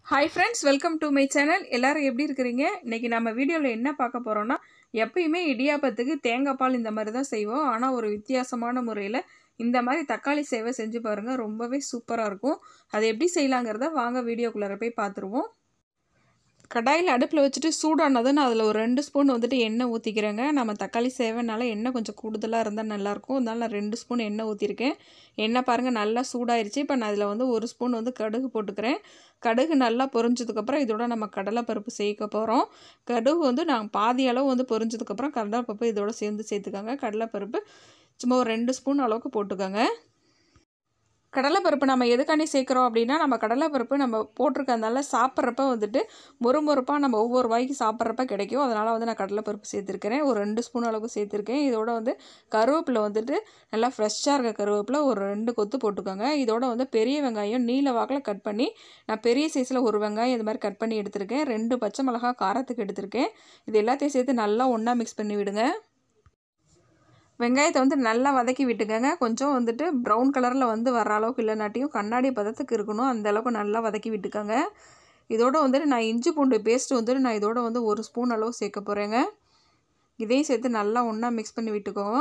hi friends welcome to my channel எல்லாரும் எப்படி இருக்கிறீங்க இன்றைக்கி நம்ம வீடியோவில் என்ன பார்க்க போகிறோன்னா எப்பயுமே இடியாப்பத்துக்கு தேங்காய் பால் இந்த மாதிரி தான் செய்வோம் ஆனால் ஒரு வித்தியாசமான முறையில் இந்த மாதிரி தக்காளி சேவை செஞ்சு பாருங்கள் ரொம்பவே சூப்பராக இருக்கும் அது எப்படி செய்யலாங்கிறத வாங்க வீடியோக்குள்ளார போய் பார்த்துருவோம் கடாயில் அடுப்பில் வச்சுட்டு சூடானதும் நான் அதில் ஒரு ரெண்டு ஸ்பூன் வந்துட்டு எண்ணெய் ஊற்றிக்கிறேங்க நம்ம தக்காளி சேவைனால எண்ணெய் கொஞ்சம் கூடுதலாக இருந்தால் நல்லாயிருக்கும் அதனால நான் ரெண்டு ஸ்பூன் எண்ணெய் ஊற்றிருக்கேன் எண்ணெய் பாருங்கள் நல்லா சூடாயிருச்சு இப்போ நான் அதில் வந்து ஒரு ஸ்பூன் வந்து கடுகு போட்டுக்கிறேன் கடுகு நல்லா பொரிஞ்சதுக்கப்புறம் இதோட நம்ம கடலைப்பருப்பு சேர்க்க போகிறோம் கடுகு வந்து நாங்கள் பாதி அளவு வந்து பொரிஞ்சதுக்கப்புறம் கடலைப்பருப்பு இதோட சேர்ந்து சேர்த்துக்கோங்க கடலைப்பருப்பு சும்மா ஒரு ரெண்டு ஸ்பூன் அளவுக்கு போட்டுக்கோங்க கடலைப்பருப்பு நம்ம எதுக்காண்டி சேர்க்குறோம் அப்படின்னா நம்ம கடலைப்பருப்பு நம்ம போட்டிருக்கறதுனால சாப்பிட்றப்ப வந்துட்டு மொறுமொறுப்பாக நம்ம ஒவ்வொரு வாய்க்கு சாப்பிட்றப்ப கிடைக்கும் அதனால் வந்து நான் கடலைப்பருப்பு சேர்த்துருக்கிறேன் ஒரு ரெண்டு ஸ்பூன் அளவுக்கு சேர்த்துருக்கேன் இதோட வந்து கருவேப்பிலை வந்துட்டு நல்லா ஃப்ரெஷ்ஷாக இருக்க கருவேப்பிலை ஒரு ரெண்டு கொத்து போட்டுக்கோங்க இதோட வந்து பெரிய வெங்காயம் நீல வாக்கில் கட் பண்ணி நான் பெரிய சைஸில் ஒரு வெங்காயம் இது மாதிரி கட் பண்ணி எடுத்திருக்கேன் ரெண்டு பச்சை மிளகா காரத்துக்கு எடுத்திருக்கேன் இது எல்லாத்தையும் சேர்த்து நல்லா ஒன்றா மிக்ஸ் பண்ணி விடுங்க வெங்காயத்தை வந்து நல்லா வதக்கி விட்டுக்கோங்க கொஞ்சம் வந்துட்டு ப்ரௌன் கலரில் வந்து வர அளவுக்கு இல்லைனாட்டியும் கண்ணாடி பதத்துக்கு இருக்கணும் அந்த அளவுக்கு நல்லா வதக்கி விட்டுக்கோங்க இதோட வந்துட்டு நான் இஞ்சி பூண்டு பேஸ்ட்டு வந்துட்டு நான் இதோட வந்து ஒரு ஸ்பூன் அளவு சேர்க்க போகிறேங்க இதையும் சேர்த்து நல்லா ஒன்றா மிக்ஸ் பண்ணி விட்டுக்கோங்க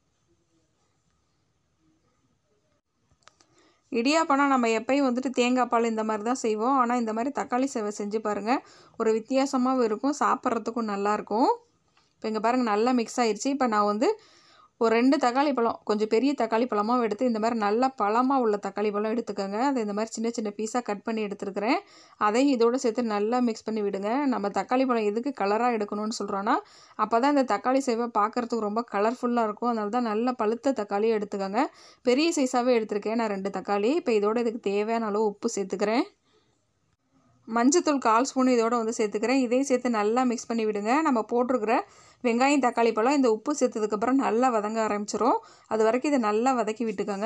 இடியாப்பனா நம்ம எப்பயும் வந்துட்டு தேங்காய் பால் இந்த மாதிரி தான் செய்வோம் ஆனால் இந்த மாதிரி தக்காளி சேவை செஞ்சு பாருங்கள் ஒரு வித்தியாசமாகவும் இருக்கும் சாப்பிட்றதுக்கும் நல்லாயிருக்கும் இப்போ இங்கே பாருங்கள் நல்லா மிக்ஸ் ஆயிடுச்சு இப்போ நான் வந்து ஒரு ரெண்டு தக்காளி பழம் கொஞ்சம் பெரிய தக்காளி பழமாக எடுத்து இந்த மாதிரி நல்லா பழமாக உள்ள தக்காளி பழம் எடுத்துக்கோங்க அதை இந்த மாதிரி சின்ன சின்ன பீஸாக கட் பண்ணி எடுத்துருக்கிறேன் அதையும் இதோடு சேர்த்து நல்லா மிக்ஸ் பண்ணி விடுங்க நம்ம தக்காளி பழம் எதுக்கு கலராக எடுக்கணும்னு சொல்கிறோன்னா அப்போ தான் இந்த தக்காளி சேவை பார்க்குறதுக்கு ரொம்ப கலர்ஃபுல்லாக இருக்கும் அதனால தான் நல்ல பழுத்த தக்காளியும் எடுத்துக்கோங்க பெரிய சைஸாகவே எடுத்திருக்கேன் நான் ரெண்டு தக்காளி இப்போ இதோட இதுக்கு தேவையான அளவு உப்பு சேர்த்துக்கிறேன் மஞ்சத்தூள் கால் ஸ்பூன் இதோட வந்து சேர்த்துக்கிறேன் இதையும் சேர்த்து நல்லா மிக்ஸ் பண்ணி விடுங்க நம்ம போட்டிருக்கிற வெங்காயம் தக்காளி பழம் இந்த உப்பு சேர்த்ததுக்கப்புறம் நல்லா வதங்க ஆரம்பிச்சிரும் அது வரைக்கும் இதை நல்லா வதக்கி விட்டுக்கோங்க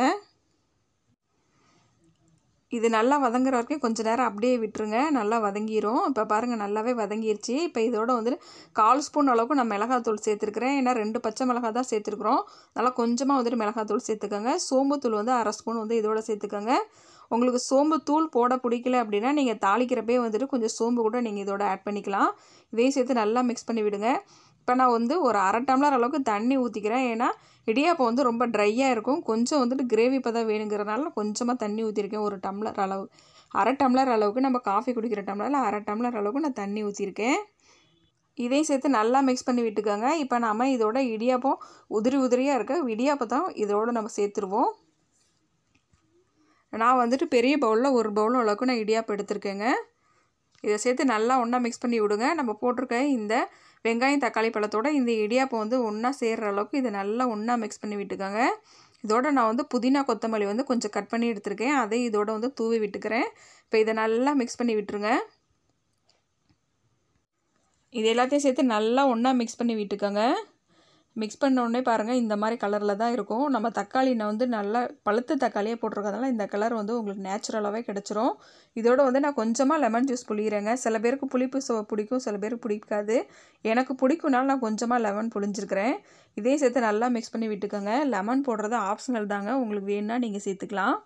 இது நல்லா வதங்குற வரைக்கும் கொஞ்சம் நேரம் அப்படியே விட்டுருங்க நல்லா வதங்கிரும் இப்போ பாருங்கள் நல்லாவே வதங்கிருச்சு இப்போ இதோட வந்துட்டு கால் ஸ்பூன் அளவுக்கு நான் மிளகாத்தூள் சேர்த்துருக்குறேன் ஏன்னா ரெண்டு பச்சை மிளகா தான் சேர்த்துருக்குறோம் நல்லா கொஞ்சமாக வந்துட்டு மிளகாத்தூள் சேர்த்துக்கோங்க சோம்புத்தூள் வந்து அரை ஸ்பூன் வந்து இதோட சேர்த்துக்கோங்க உங்களுக்கு சோம்பு தூள் போட பிடிக்கல அப்படின்னா நீங்கள் தாளிக்கிறப்பே வந்துட்டு கொஞ்சம் சோம்பு கூட நீங்கள் இதோட ஆட் பண்ணிக்கலாம் இதையும் சேர்த்து நல்லா மிக்ஸ் பண்ணி விடுங்க இப்போ நான் வந்து ஒரு அரை டம்ளர் அளவுக்கு தண்ணி ஊற்றிக்கிறேன் ஏன்னா இடியாப்பம் வந்து ரொம்ப ட்ரையாக இருக்கும் கொஞ்சம் வந்துட்டு கிரேவி இப்போ தான் வேணுங்கிறனால கொஞ்சமாக தண்ணி ஊற்றிருக்கேன் ஒரு டம்ளர் அளவு அரை டம்ளர் அளவுக்கு நம்ம காஃபி குடிக்கிற டம்ளரில் அரை டம்ளர் அளவுக்கு நான் தண்ணி ஊற்றிருக்கேன் இதையும் சேர்த்து நல்லா மிக்ஸ் பண்ணி விட்டுக்கோங்க இப்போ நாம் இதோட இடியாப்பம் உதிரி உதிரியாக இருக்க இடியாப்பம் இதோட நம்ம சேர்த்துருவோம் நான் வந்துட்டு பெரிய பவுலில் ஒரு பவுல் அளவுக்கு நான் இடியாப்பம் எடுத்திருக்கேங்க இதை சேர்த்து நல்லா ஒன்றா மிக்ஸ் பண்ணி விடுங்க நம்ம போட்டிருக்க இந்த வெங்காயம் தக்காளி பழத்தோட இந்த இடியாப்பம் வந்து ஒன்றா சேர்கிற அளவுக்கு இதை நல்லா ஒன்றா மிக்ஸ் பண்ணி விட்டுக்கோங்க இதோட நான் வந்து புதினா கொத்தமல்லி வந்து கொஞ்சம் கட் பண்ணி எடுத்திருக்கேன் அதையும் இதோட வந்து தூவி விட்டுக்கிறேன் இப்போ இதை நல்லா மிக்ஸ் பண்ணி விட்டுருங்க இது எல்லாத்தையும் சேர்த்து நல்லா ஒன்றா மிக்ஸ் பண்ணி விட்டுக்கோங்க மிக்ஸ் பண்ண உடனே பாருங்கள் இந்த மாதிரி கலரில் தான் இருக்கும் நம்ம தக்காளி நான் வந்து நல்லா பழுத்த தக்காளியே போட்டிருக்கறதுனால இந்த கலர் வந்து உங்களுக்கு நேச்சுரலாகவே கிடச்சிரும் இதோட வந்து நான் கொஞ்சமாக லெமன் ஜூஸ் புளியிறேங்க சில பேருக்கு புளிப்பு சோ பிடிக்கும் சில பேருக்கு பிடிக்காது எனக்கு பிடிக்கும்னால நான் கொஞ்சமாக லெமன் புளிஞ்சிருக்கிறேன் இதையும் சேர்த்து நல்லா மிக்ஸ் பண்ணி விட்டுக்கோங்க லெமன் போடுறது ஆப்ஷனல் தாங்க உங்களுக்கு வேணுன்னா நீங்கள் சேர்த்துக்கலாம்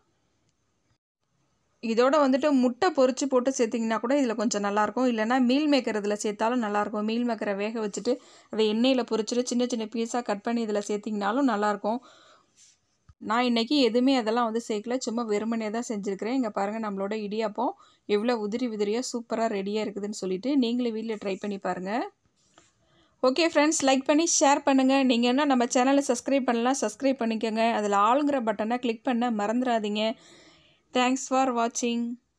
இதோட வந்துட்டு முட்டை பொறிச்சு போட்டு சேர்த்திங்கன்னா கூட இதில் கொஞ்சம் நல்லாயிருக்கும் இல்லைனா மீல் மேக்கர் இதில் சேர்த்தாலும் நல்லாயிருக்கும் மீல் மேக்கரை வேக வச்சுட்டு அதை எண்ணெயில் பொறிச்சிட்டு சின்ன சின்ன பீஸாக கட் பண்ணி இதில் சேர்த்திங்கனாலும் நல்லாயிருக்கும் நான் இன்றைக்கி எதுவுமே அதெல்லாம் வந்து சேர்க்கல சும்மா வெறுமனே தான் செஞ்சுருக்கிறேன் இங்கே பாருங்கள் நம்மளோட இடியாப்பம் எவ்வளோ உதிரி உதிரியாக சூப்பராக ரெடியாக இருக்குதுன்னு சொல்லிட்டு நீங்களே வீட்டில் ட்ரை பண்ணி பாருங்கள் ஓகே ஃப்ரெண்ட்ஸ் லைக் பண்ணி ஷேர் பண்ணுங்கள் நீங்கள் என்ன நம்ம சேனலை சப்ஸ்கிரைப் பண்ணலாம் சப்ஸ்கிரைப் பண்ணிக்கோங்க அதில் ஆளுங்கிற பட்டனை கிளிக் பண்ண மறந்துடாதீங்க தேங்க்ஸ் ஃபார் வாட்சிங்